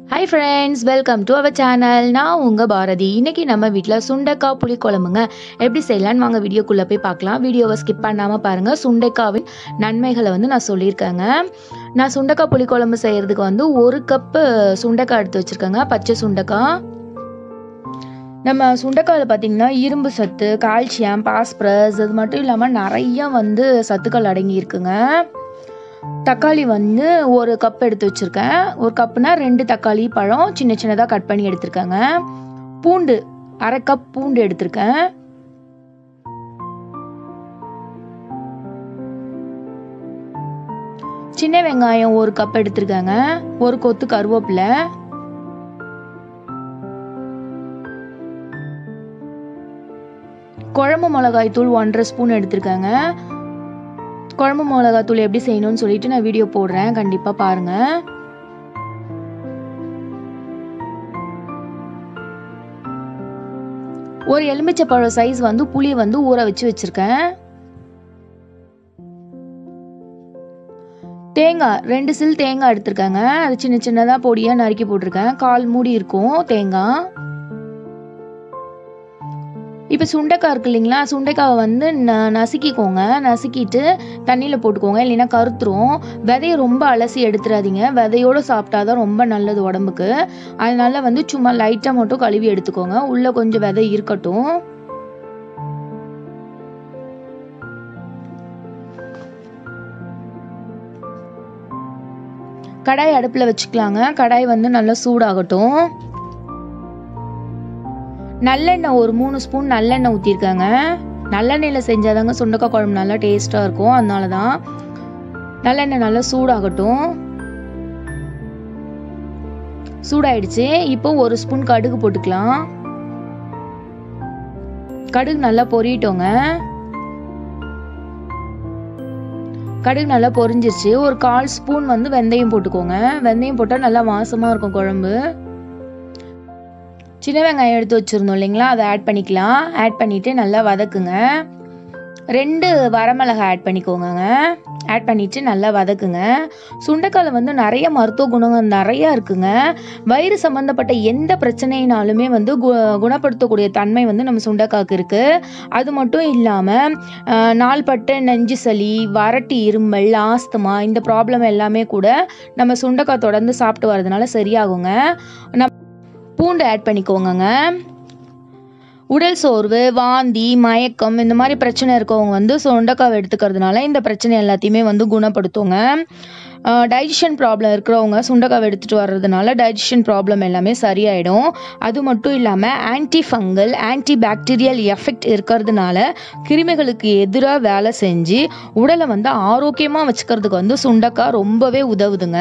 hi friends welcome to our channel நான் உங்கள் பாரதி இன்னைக்கு நம்ம வீட்டில் சுண்டைக்காய் புளிக்குழம்புங்க எப்படி செய்யலான்னு வாங்க வீடியோக்குள்ளே போய் பார்க்கலாம் வீடியோவை ஸ்கிப் பண்ணாமல் பாருங்கள் சுண்டைக்காவின் நன்மைகளை வந்து நான் சொல்லியிருக்கேங்க நான் சுண்டைக்காய் புளிக்குழம்பு செய்கிறதுக்கு வந்து ஒரு கப்பு சுண்டைக்காய் எடுத்து வச்சுருக்கேங்க பச்சை சுண்டைக்காய் நம்ம சுண்டைக்காயில் பார்த்தீங்கன்னா இரும்பு சத்து கால்சியம் பாஸ்பரஸ் அது மட்டும் இல்லாமல் நிறைய வந்து சத்துக்கள் அடங்கி இருக்குங்க தக்காளி வந்து ஒரு கப் எடுத்து வச்சுருக்கேன் ஒரு கப்புனா ரெண்டு தக்காளி பழம் சின்ன சின்னதாக கட் பண்ணி எடுத்திருக்கேங்க பூண்டு அரை கப் பூண்டு எடுத்திருக்கேன் சின்ன வெங்காயம் ஒரு கப் எடுத்திருக்கேங்க ஒரு கொத்து கருவேப்பிலை குழம்பு மிளகாய் தூள் ஒன்றரை ஸ்பூன் எடுத்திருக்கேங்க குழம்பு மிளகாய் தூள் எப்படி செய்யணும்னு சொல்லிட்டு நான் வீடியோ போடுறேன் கண்டிப்பாக பாருங்க ஒரு எலுமிச்சப்பழம் சைஸ் வந்து புளி வந்து ஊற வச்சு வச்சிருக்கேன் தேங்காய் ரெண்டு சில் தேங்காய் எடுத்திருக்கேங்க அது சின்ன சின்னதாக பொடியாக நறுக்கி போட்டிருக்கேன் கால் மூடி இருக்கும் தேங்காய் இப்போ சுண்டைக்காய் இருக்கு இல்லைங்களா சுண்டைக்காவை வந்து ந நசுக்கிக்கோங்க நசுக்கிட்டு தண்ணியில் போட்டுக்கோங்க இல்லைன்னா கருத்துரும் விதையை ரொம்ப அலசி எடுத்துடாதீங்க விதையோடு சாப்பிட்டா தான் ரொம்ப நல்லது உடம்புக்கு அதனால வந்து சும்மா லைட்டாக மட்டும் கழுவி எடுத்துக்கோங்க உள்ளே கொஞ்சம் விதை இருக்கட்டும் கடாய் அடுப்பில் வச்சுக்கலாங்க கடாய் வந்து நல்லா சூடாகட்டும் நல்லெண்ணெய் ஒரு மூணு ஸ்பூன் நல்லெண்ணெய் ஊற்றிருக்காங்க நல்லெண்ணெயில் செஞ்சாதாங்க சுண்டக்காய் குழம்பு நல்லா டேஸ்ட்டாக இருக்கும் அதனால தான் நல்லெண்ணெய் நல்லா சூடாகட்டும் சூடாயிடுச்சு இப்போ ஒரு ஸ்பூன் கடுகு போட்டுக்கலாம் கடுகு நல்லா பொரியட்டோங்க கடுகு நல்லா பொரிஞ்சிருச்சு ஒரு கால் ஸ்பூன் வந்து வெந்தயம் போட்டுக்கோங்க வெந்தயம் போட்டால் நல்லா வாசமாக இருக்கும் குழம்பு சின்ன வெங்காயம் எடுத்து வச்சுருந்தோம் இல்லைங்களா அதை ஆட் பண்ணிக்கலாம் ஆட் பண்ணிவிட்டு நல்லா வதக்குங்க ரெண்டு வரமிளகாய் ஆட் பண்ணிக்கோங்க ஆட் பண்ணிவிட்டு நல்லா வதக்குங்க சுண்டைக்காயில் வந்து நிறைய மருத்துவ குணங்கள் நிறையா இருக்குங்க வயிறு சம்மந்தப்பட்ட எந்த பிரச்சனைனாலுமே வந்து கு குணப்படுத்தக்கூடிய தன்மை வந்து நம்ம சுண்டைக்காய்க்கு இருக்குது அது மட்டும் இல்லாமல் நாள்பட்ட நெஞ்சு சளி வறட்டி இருமல் ஆஸ்துமா இந்த ப்ராப்ளம் எல்லாமே கூட நம்ம சுண்டைக்காய் தொடர்ந்து சாப்பிட்டு வரதுனால சரியாகுங்க நம்ம பூண்டு ஆட் பண்ணிக்கோங்கங்க உடல் சோர்வு வாந்தி மயக்கம் இந்த மாதிரி பிரச்சனை இருக்கவங்க வந்து சுண்டக்காவை எடுத்துக்கிறதுனால இந்த பிரச்சனை எல்லாத்தையுமே வந்து குணப்படுத்துங்க டைஜஷன் ப்ராப்ளம் இருக்கிறவங்க சுண்டக்காவை எடுத்துகிட்டு வர்றதுனால டைஜஷன் ப்ராப்ளம் எல்லாமே சரியாயிடும் அது மட்டும் இல்லாமல் anti fungal anti bacterial effect இருக்கிறதுனால கிருமிகளுக்கு எதிராக வேலை செஞ்சு உடலை வந்து ஆரோக்கியமாக வச்சுக்கிறதுக்கு வந்து சுண்டக்காய் ரொம்பவே உதவுதுங்க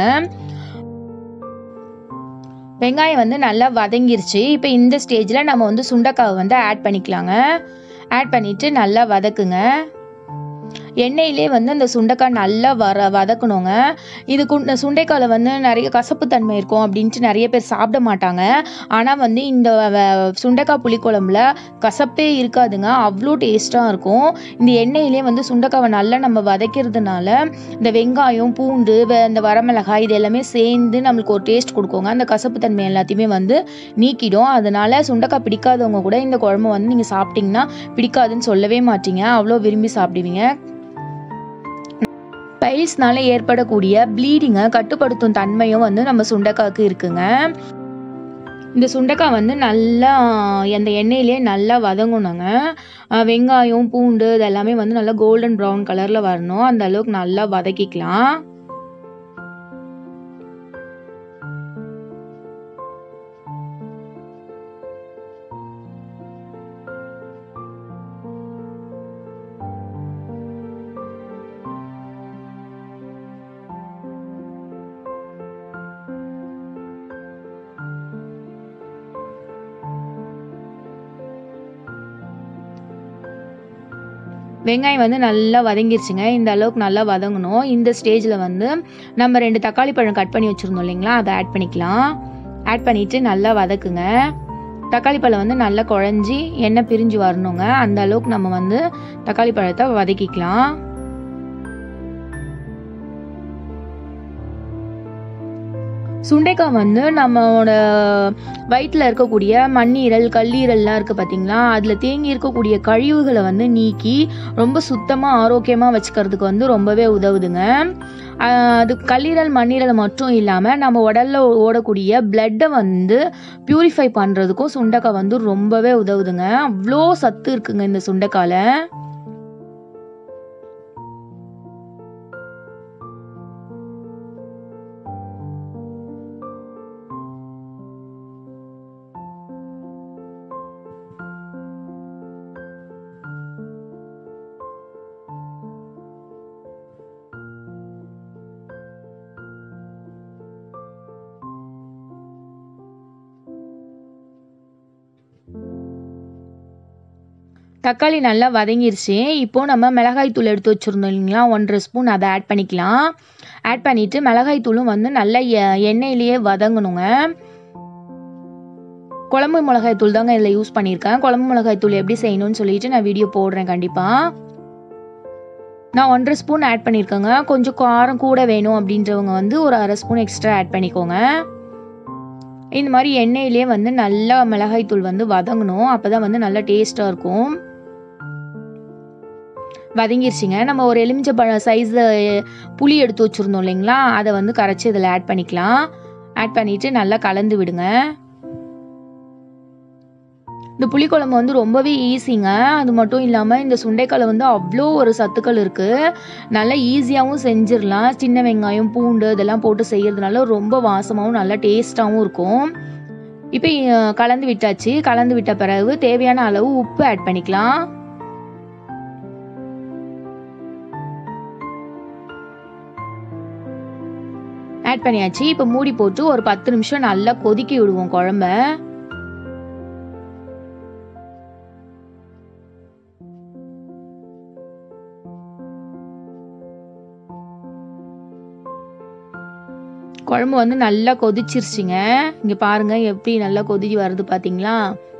வெங்காயம் வந்து நல்லா வதங்கிருச்சு இப்போ இந்த ஸ்டேஜில் நம்ம வந்து சுண்டைக்காவை வந்து ஆட் பண்ணிக்கலாங்க ஆட் பண்ணிவிட்டு நல்லா வதக்குங்க எண்ணெயிலே வந்து அந்த சுண்டைக்காய் நல்லா வர வதக்கணுங்க இது கு சுண்டைக்காயில் வந்து நிறைய கசப்பு தன்மை இருக்கும் அப்படின்ட்டு நிறைய பேர் சாப்பிட மாட்டாங்க ஆனால் வந்து இந்த சுண்டைக்காய் புளிக்குழம்புல கசப்பே இருக்காதுங்க அவ்வளோ டேஸ்ட்டாக இருக்கும் இந்த எண்ணெயிலே வந்து சுண்டைக்காவை நல்லா நம்ம வதக்கிறதுனால இந்த வெங்காயம் பூண்டு இந்த வரமிளகாய் இது எல்லாமே சேர்ந்து நம்மளுக்கு ஒரு டேஸ்ட் கொடுக்குங்க அந்த கசப்பு தன்மை எல்லாத்தையுமே வந்து நீக்கிடும் அதனால சுண்டைக்காய் பிடிக்காதவங்க கூட இந்த குழம்பு வந்து நீங்கள் சாப்பிட்டீங்கன்னா பிடிக்காதுன்னு சொல்லவே மாட்டீங்க அவ்வளோ விரும்பி சாப்பிடுவீங்க பைல்ஸ்னால ஏற்படக்கூடிய ப்ளீடிங்கை கட்டுப்படுத்தும் தன்மையும் வந்து நம்ம சுண்டைக்காய்க்கு இருக்குங்க இந்த சுண்டைக்காய் வந்து நல்லா அந்த எண்ணெயிலே நல்லா வதங்கணுங்க வெங்காயம் பூண்டு இதெல்லாமே வந்து நல்லா கோல்டன் ப்ரௌன் கலரில் வரணும் அந்த அளவுக்கு நல்லா வதக்கிக்கலாம் வெங்காயம் வந்து நல்லா வதங்கிருச்சுங்க இந்த அளவுக்கு நல்லா வதங்கணும் இந்த ஸ்டேஜில் வந்து நம்ம ரெண்டு தக்காளி பழம் கட் பண்ணி வச்சுருந்தோம் இல்லைங்களா அதை ஆட் பண்ணிக்கலாம் ஆட் பண்ணிவிட்டு நல்லா வதக்குங்க தக்காளி பழம் வந்து நல்லா குழஞ்சி எண்ணெய் பிரிஞ்சு வரணுங்க அந்த அளவுக்கு நம்ம வந்து தக்காளி பழத்தை வதக்கிக்கலாம் சுண்டைக்காய் வந்து நம்மளோட வயிற்றில் இருக்கக்கூடிய மண்ணீரல் கல்லீரல்லாம் இருக்குது பார்த்தீங்களா அதில் தேங்கி இருக்கக்கூடிய கழிவுகளை வந்து நீக்கி ரொம்ப சுத்தமாக ஆரோக்கியமாக வச்சுக்கிறதுக்கு வந்து ரொம்பவே உதவுதுங்க ஆஹ் அது கல்லீரல் மண்ணீரல் மட்டும் இல்லாமல் நம்ம உடல்ல ஓடக்கூடிய பிளட்டை வந்து பியூரிஃபை பண்ணுறதுக்கும் சுண்டைக்காய் வந்து ரொம்பவே உதவுதுங்க அவ்வளோ சத்து இருக்குங்க இந்த சுண்டைக்காயில் தக்காளி நல்லா வதங்கிருச்சு இப்போ நம்ம மிளகாய் தூள் எடுத்து வச்சுருந்தோம் இல்லைங்களா ஒன்றரை ஸ்பூன் அதை ஆட் பண்ணிக்கலாம் ஆட் பண்ணிவிட்டு மிளகாய் தூளும் வந்து நல்லா எ- எண்ணெயிலேயே வதங்கணுங்க குழம்பு மிளகாய் தூள் தாங்க இதில் யூஸ் பண்ணியிருக்கேன் குழம்பு மிளகாய் தூள் எப்படி செய்யணும்னு சொல்லிட்டு நான் வீடியோ போடுறேன் கண்டிப்பாக நான் ஒன்றரை ஸ்பூன் ஆட் பண்ணியிருக்கேங்க கொஞ்சம் காரம் கூட வேணும் அப்படின்றவங்க வந்து ஒரு அரை ஸ்பூன் எக்ஸ்ட்ரா ஆட் பண்ணிக்கோங்க இந்த மாதிரி எண்ணெயிலே வந்து நல்லா மிளகாய் தூள் வந்து வதங்கணும் அப்போ தான் வந்து நல்லா டேஸ்ட்டாக இருக்கும் வதங்கிருச்சுங்க நம்ம ஒரு எலுமிச்சை பழம் சைஸில் புளி எடுத்து வச்சுருந்தோம் இல்லைங்களா அதை வந்து கரைச்சி இதில் ஆட் பண்ணிக்கலாம் ஆட் பண்ணிவிட்டு நல்லா கலந்து விடுங்க இந்த புளிக்குழம்பு வந்து ரொம்பவே ஈஸிங்க அது மட்டும் இல்லாமல் இந்த சுண்டைக்காயில் வந்து அவ்வளோ ஒரு சத்துக்கள் இருக்குது நல்லா ஈஸியாகவும் செஞ்சிடலாம் சின்ன வெங்காயம் பூண்டு இதெல்லாம் போட்டு செய்யறதுனால ரொம்ப வாசமாகவும் நல்லா டேஸ்ட்டாகவும் இருக்கும் இப்போ அஹ், கலந்து விட்டாச்சு கலந்து விட்ட பிறகு தேவையான அளவு உப்பு ஆட் பண்ணிக்கலாம் ஆட் பண்ணியாச்சு இப்போ மூடி போட்டு ஒரு பத்து நிமிஷம் நல்லா கொதிக்க விடுவோம் குழம்ப குழம்பு வந்து நல்லா கொதிச்சிருச்சுங்க இங்க பாருங்க எப்படி நல்லா கொதிச்சு வருது பாத்தீங்களா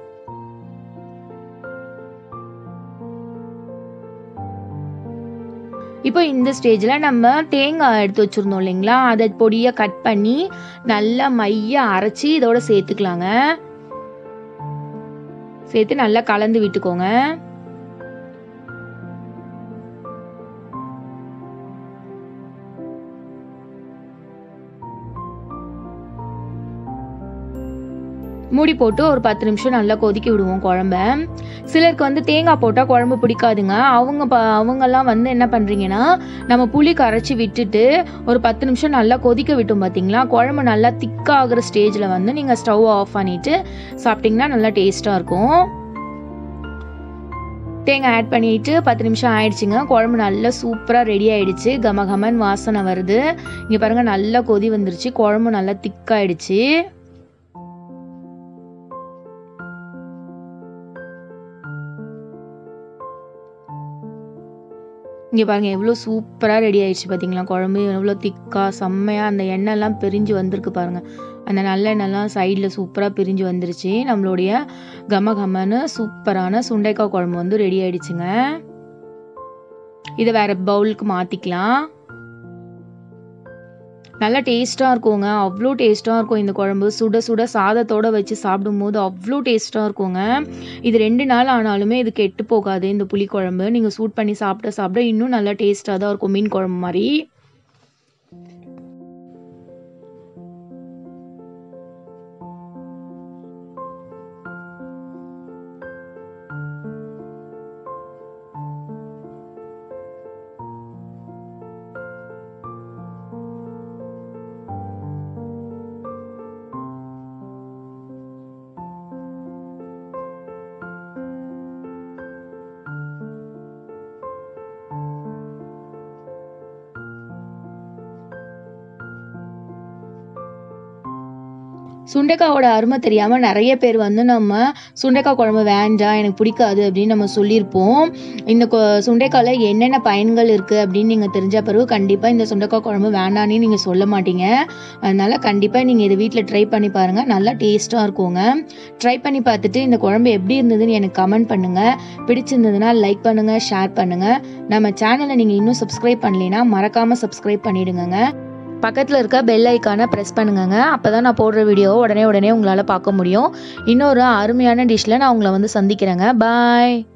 இப்போ இந்த ஸ்டேஜில் நம்ம தேங்காய் எடுத்து வச்சுருந்தோம் இல்லைங்களா அதை பொடியாக கட் பண்ணி நல்லா மைய அரைச்சி இதோட சேர்த்துக்கலாங்க சேர்த்து நல்லா கலந்து விட்டுக்கோங்க மூடி போட்டு ஒரு பத்து நிமிஷம் நல்லா கொதிக்க விடுவோம் குழம்ப சிலருக்கு வந்து தேங்காய் போட்டால் குழம்பு பிடிக்காதுங்க அவங்க ப அவங்கெல்லாம் வந்து என்ன பண்ணுறீங்கன்னா நம்ம புளி கரைச்சி விட்டுட்டு ஒரு பத்து நிமிஷம் நல்லா கொதிக்க விட்டோம் பார்த்தீங்களா குழம்பு நல்லா திக்காகிற ஸ்டேஜில் வந்து நீங்கள் ஸ்டவ் ஆஃப் பண்ணிட்டு சாப்பிட்டிங்கன்னா நல்லா டேஸ்ட்டாக இருக்கும் தேங்காய் ஆட் பண்ணிட்டு பத்து நிமிஷம் ஆயிடுச்சுங்க குழம்பு நல்லா சூப்பராக ரெடி ஆயிடுச்சு கம கமன் வாசனை வருது இங்கே பாருங்க நல்லா கொதி வந்துருச்சு குழம்பு நல்லா திக்காயிடுச்சு இங்கே பாருங்க எவ்வளோ சூப்பராக ரெடி ஆயிடுச்சு பார்த்தீங்களா குழம்பு எவ்வளோ திக்காக செம்மையாக அந்த எண்ணெய்லாம் பிரிஞ்சு வந்திருக்கு பாருங்க அந்த நல்லெண்ணெய்லாம் சைடில் சூப்பராக பிரிஞ்சு வந்துருச்சு நம்மளுடைய கம கமன்னு சூப்பரான சுண்டைக்காய் குழம்பு வந்து ரெடி ஆயிடுச்சுங்க இதை வேற பவுலுக்கு மாற்றிக்கலாம் நல்லா டேஸ்ட்டாக இருக்குங்க அவ்வளோ டேஸ்ட்டாக இருக்கும் இந்த குழம்பு சுட சுட சாதத்தோட வச்சு சாப்பிடும்போது அவ்வளோ டேஸ்ட்டாக இருக்குங்க இது ரெண்டு நாள் ஆனாலுமே இது கெட்டு போகாது இந்த புளி குழம்பு நீங்கள் சூட் பண்ணி சாப்பிட சாப்பிட இன்னும் நல்லா டேஸ்ட்டாக தான் இருக்கும் மீன் குழம்பு மாதிரி சுண்டைக்காவோட அருமை தெரியாமல் நிறைய பேர் வந்து நம்ம சுண்டைக்காய் குழம்பு வேண்டாம் எனக்கு பிடிக்காது அப்படின்னு நம்ம சொல்லியிருப்போம் இந்த கொ- சுண்டைக்காயில் என்னென்ன பயன்கள் இருக்குது அப்படின்னு நீங்கள் தெரிஞ்ச பிறகு கண்டிப்பாக இந்த சுண்டைக்காய் குழம்பு வேண்டான்னு நீங்கள் சொல்ல மாட்டீங்க அதனால் கண்டிப்பாக நீங்கள் இதை வீட்டில் ட்ரை பண்ணி பாருங்கள் நல்லா டேஸ்ட்டாக இருக்குங்க ட்ரை பண்ணி பார்த்துட்டு இந்த குழம்பு எப்படி இருந்ததுன்னு எனக்கு கமெண்ட் பண்ணுங்கள் பிடிச்சிருந்ததுன்னா லைக் பண்ணுங்கள் ஷேர் பண்ணுங்கள் நம்ம சேனலை நீங்கள் இன்னும் சப்ஸ்கிரைப் பண்ணலைன்னா மறக்காமல் சப்ஸ்கிரைப் பண்ணிடுங்க பக்கத்தில் இருக்க பெல் ஐக்கானை ப்ரெஸ் பண்ணுங்கங்க அப்போ தான் நான் போடுற வீடியோவை உடனே உடனே உங்களால் பார்க்க முடியும் இன்னொரு அருமையான டிஷ்ஷில் நான் உங்களை வந்து சந்திக்கிறேங்க பாய்